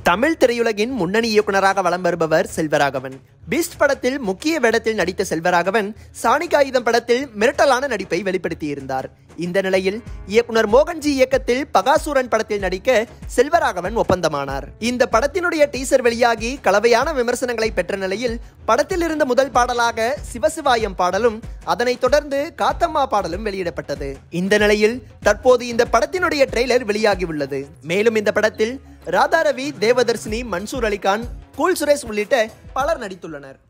தமிழ் திரையுலகின் முன்னணி இயக்குனராக வலம் வருபவர் செல்வராகவன் பீஸ்ட் படத்தில் முக்கிய வேடத்தில் நடித்த செல்வராகவன் சாணிகாயுதம் படத்தில் மிரட்டலான நடிப்பை வெளிப்படுத்தியிருந்தார் இந்த நிலையில் இயக்குனர் மோகன்ஜி இயக்கத்தில் பகாசூரன் படத்தில் நடிக்க செல்வராகவன் ஒப்பந்தமானார் இந்த படத்தினுடைய டீசர் வெளியாகி கலவையான விமர்சனங்களை பெற்ற நிலையில் படத்தில் இருந்த முதல் பாடலாக சிவசிவாயம் பாடலும் அதனைத் தொடர்ந்து காத்தம்மா பாடலும் வெளியிடப்பட்டது இந்த நிலையில் தற்போது இந்த படத்தினுடைய ட்ரெய்லர் வெளியாகியுள்ளது மேலும் இந்த படத்தில் ராதா ரவி தேவதர்சினி மன்சூர் அலிகான் கூல் சுரேஷ் உள்ளிட்ட பலர் நடித்துள்ளனர்